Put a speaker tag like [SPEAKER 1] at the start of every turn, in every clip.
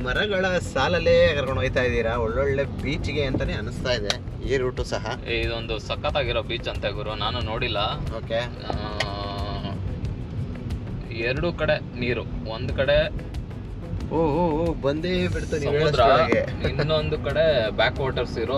[SPEAKER 1] ಮರಗಳ ಸಾಲಲ್ಲೇ ಕರ್ಕೊಂಡು ಹೋಗ್ತಾ ಇದ್ದೀರಾ ಒಳ್ಳೊಳ್ಳೆ ಬೀಚ್ಗೆ ಅಂತಾನೆ ಅನಿಸ್ತಾ ಇದೆ ಈ ರೂಟು ಸಹ
[SPEAKER 2] ಇದೊಂದು ಸಖತ್ತಾಗಿರೋ ಬೀಚ್ ಅಂತೆ ಗುರು ನಾನು ನೋಡಿಲ್ಲ
[SPEAKER 1] ಓಕೆ
[SPEAKER 2] ಆ, ಎರಡು ಕಡೆ ನೀರು ಒಂದ್ ಕಡೆ
[SPEAKER 1] ಓ ಓ ಓ, ಬಂದೇ ಬಿಡ್ತು ನೀವು
[SPEAKER 2] ಸಮುದ್ರ
[SPEAKER 1] ಹೇಳೋಷ್ಟ್ರೊಳಗೆ.
[SPEAKER 2] ಇನ್ನೊಂದು ಕಡೆ ಬ್ಯಾಕ್ ವಾಟರ್ಸ್ ಇರೋ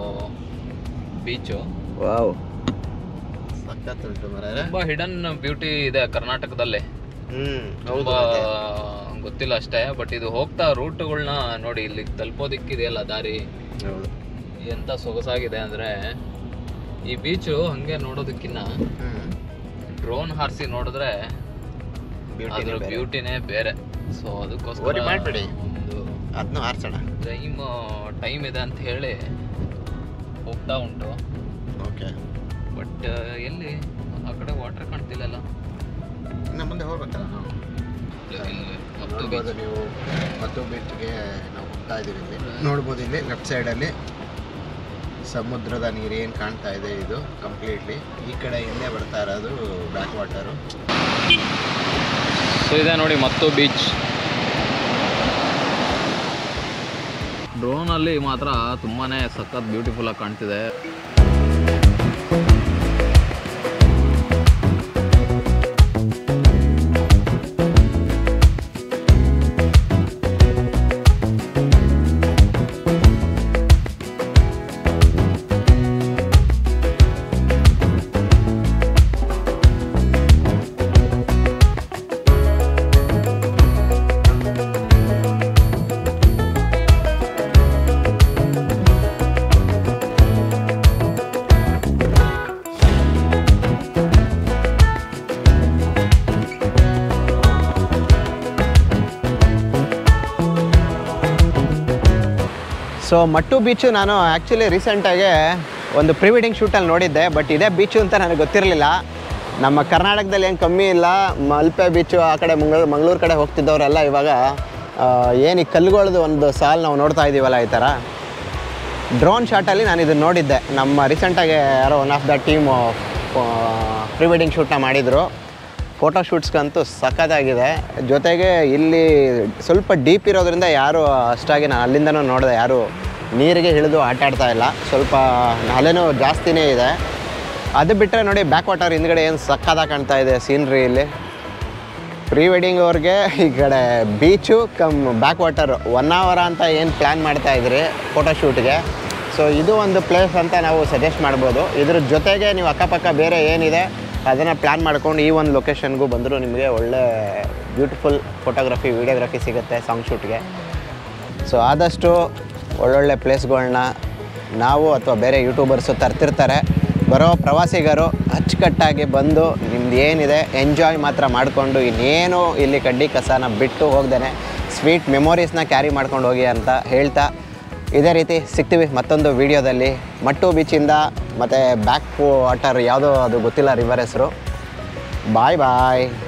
[SPEAKER 2] ಬೀಚು
[SPEAKER 1] ವಾವ್ ಸಖತ್ ಉಂಟು ಮರ
[SPEAKER 2] ತುಂಬಾ ಹಿಡನ್ ಬ್ಯೂಟಿ ಇದೆ ಕರ್ನಾಟಕದಲ್ಲಿ
[SPEAKER 1] ಹ್ಮ್ ಹೌದು
[SPEAKER 2] ತುಂಬಾ
[SPEAKER 1] ಮತ್ತೆ.
[SPEAKER 2] ಗೊತ್ತಿಲ್ಲ ಅಷ್ಟೇ ಬಟ್ ಇದು ಹೋಗ್ತಾ ರೂಟ್ಗಳನ್ನ ನೋಡಿ ಇಲ್ಲಿ ತಲುಪೋದಿಕ್ಕಿದೆಯಲ್ಲ ದಾರಿ
[SPEAKER 1] ಹೌದು
[SPEAKER 2] ಎಂತ ಸೊಗಸಾಗಿದೆ ಅಂದ್ರೆ ಈ ಬೀಚು ಹಂಗೆ ನೋಡೋದಕ್ಕಿನ್ನ
[SPEAKER 1] ಹ್ಮ್
[SPEAKER 2] ಡ್ರೋನ್ ಹಾರಿಸಿ ನೋಡಿದ್ರೆ
[SPEAKER 1] ಬ್ಯೂಟಿ
[SPEAKER 2] ಅದ್ರ ಬ್ಯೂಟಿನೇ ಬೇರೆ ಸೊ ಅದಕ್ಕೋಸ್ಕರ
[SPEAKER 1] ಓಡಿ ಮಾಡ್ಬಿಡಿ.
[SPEAKER 2] ಒಂದು
[SPEAKER 1] ಅದನ್ನು ಆರ್ಸೋಣ
[SPEAKER 2] ಟೈಮ್ ಟೈಮ್ ಇದೆ ಅಂತ ಹೇಳಿ ಹೋಗ್ತಾ ಉಂಟು
[SPEAKER 1] ಓಕೆ
[SPEAKER 2] ಬಟ್ ಎಲ್ಲಿ ಆ ಕಡೆ ವಾಟರ್ ಕಾಣ್ತಿಲ್ಲಲ್ಲ
[SPEAKER 1] ಇನ್ನು ಮುಂದೆ ಹೋಗ್ಬೇಕಲ್ಲ ನಾವು
[SPEAKER 2] ಇಲ್ಲಿ ಮತ್ತು
[SPEAKER 1] ನೋಡ್ಬೋದು ನೀವು ಮತ್ತು ಬೀಚ್ಗೆ ನಾವು ಹೋಗ್ತಾ ಇದೀವಿ ಇಲ್ಲಿ ನೋಡ್ಬೋದು ಇಲ್ಲಿ ಲೆಫ್ಟ್ ಸೈಡಲ್ಲಿ ಸಮುದ್ರದ ನೀರು ಏನು ಕಾಣ್ತಾ ಇದೆ ಇದು ಕಂಪ್ಲೀಟ್ಲಿ ಈ ಕಡೆ ಹಿಂದೆ ಬರ್ತಾ ಇರೋದು ಬ್ಯಾಕ್ ವಾಟರು
[SPEAKER 2] ಸೊ ಇದೆ ನೋಡಿ ಮತ್ತು ಬೀಚ್ ಡ್ರೋನಲ್ಲಿ ಮಾತ್ರ ತುಂಬಾನೇ ಸಖತ್ ಬ್ಯೂಟಿಫುಲ್ ಆಗಿ ಕಾಣ್ತಿದೆ
[SPEAKER 1] ಸೊ ಮಟ್ಟು ಬೀಚು ನಾನು ಆ್ಯಕ್ಚುಲಿ ರೀಸೆಂಟಾಗಿ ಒಂದು ಪ್ರೀ ವೆಡ್ಡಿಂಗ್ ಶೂಟಲ್ಲಿ ನೋಡಿದ್ದೆ ಬಟ್ ಇದೇ ಬೀಚು ಅಂತ ನನಗೆ ಗೊತ್ತಿರಲಿಲ್ಲ ನಮ್ಮ ಕರ್ನಾಟಕದಲ್ಲಿ ಏನು ಕಮ್ಮಿ ಇಲ್ಲ ಮಲ್ಪೆ ಬೀಚು ಆ ಕಡೆ ಮಂಗಳೂರು ಮಂಗಳೂರು ಕಡೆ ಹೋಗ್ತಿದ್ದವರೆಲ್ಲ ಇವಾಗ ಏನು ಈ ಕಲ್ಲುಗಳದ್ದು ಒಂದು ಸಾಲು ನಾವು ನೋಡ್ತಾ ಇದ್ದೀವಲ್ಲ ಈ ಥರ ಡ್ರೋನ್ ಶಾಟಲ್ಲಿ ನಾನು ಇದನ್ನು ನೋಡಿದ್ದೆ ನಮ್ಮ ರೀಸೆಂಟಾಗಿ ಯಾರೋ one of the team pre wedding ಶೂಟ್ನ ಮಾಡಿದರು ಫೋಟೋ ಶೂಟ್ಸ್ಗಂತೂ ಸಖತ್ತಾಗಿದೆ ಜೊತೆಗೆ ಇಲ್ಲಿ ಸ್ವಲ್ಪ ಡೀಪ್ ಇರೋದ್ರಿಂದ ಯಾರು ಅಷ್ಟಾಗಿ ನಾನು ಅಲ್ಲಿಂದನೂ ನೋಡಿದೆ ಯಾರು ನೀರಿಗೆ ಇಳಿದು ಆಟ ಆಡ್ತಾ ಇಲ್ಲ ಸ್ವಲ್ಪ ಅಲೆನೂ ಜಾಸ್ತಿನೇ ಇದೆ ಅದು ಬಿಟ್ಟರೆ ನೋಡಿ ಬ್ಯಾಕ್ ವಾಟರ್ ಹಿಂದ್ಗಡೆ ಏನು ಸಕ್ಕತ್ತಾಗಿ ಕಾಣ್ತಾ ಇದೆ ಸೀನ್ರಿ ಇಲ್ಲಿ ಪ್ರೀ ವೆಡ್ಡಿಂಗ್ ಅವ್ರಿಗೆ ಈ ಕಡೆ beach come back water one hour ಅಂತ ಏನು ಪ್ಲ್ಯಾನ್ ಮಾಡ್ತಾ ಇದ್ರಿ ಫೋಟೋಶೂಟ್ಗೆ ಸೊ ಇದು ಒಂದು ಪ್ಲೇಸ್ ಅಂತ ನಾವು ಸಜೆಸ್ಟ್ ಮಾಡ್ಬೋದು ಇದ್ರ ಜೊತೆಗೆ ನೀವು ಅಕ್ಕಪಕ್ಕ ಬೇರೆ ಏನಿದೆ ಅದನ್ನು ಪ್ಲ್ಯಾನ್ ಮಾಡ್ಕೊಂಡು ಈ ಒಂದು ಲೊಕೇಶನ್ಗೂ ಬಂದರೂ ನಿಮಗೆ ಒಳ್ಳೆ ಬ್ಯೂಟಿಫುಲ್ ಫೋಟೋಗ್ರಫಿ ವೀಡಿಯೋಗ್ರಫಿ ಸಿಗುತ್ತೆ ಸಾಂಗ್ ಶೂಟ್ಗೆ ಸೊ ಆದಷ್ಟು ಒಳ್ಳೊಳ್ಳೆ ಪ್ಲೇಸ್ಗಳನ್ನ ನಾವು ಅಥವಾ ಬೇರೆ ಯೂಟ್ಯೂಬರ್ಸು ತರ್ತಿರ್ತಾರೆ ಬರೋ ಪ್ರವಾಸಿಗರು ಅಚ್ಚುಕಟ್ಟಾಗಿ ಬಂದು ನಿಮ್ದು ಏನಿದೆ ಎಂಜಾಯ್ ಮಾತ್ರ ಮಾಡಿಕೊಂಡು ಇನ್ನೇನು ಇಲ್ಲಿ ಕಡ್ಡಿ ಕಸನ ಬಿಟ್ಟು ಹೋಗ್ದೇನೆ ಸ್ವೀಟ್ ಮೆಮೊರೀಸ್ನ ಕ್ಯಾರಿ ಮಾಡ್ಕೊಂಡು ಹೋಗಿ ಅಂತ ಹೇಳ್ತಾ ಇದೇ ರೀತಿ ಸಿಗ್ತೀವಿ ಮತ್ತೊಂದು ವಿಡಿಯೋದಲ್ಲಿ ಮಟ್ಟು ಬೀಚಿಂದ ಮತ್ತು ಬ್ಯಾಕ್ ವಾಟರ್ ಯಾವುದೋ ಅದು ಗೊತ್ತಿಲ್ಲ ರಿವರ್ ಹೆಸರು ಬಾಯ್ ಬಾಯ್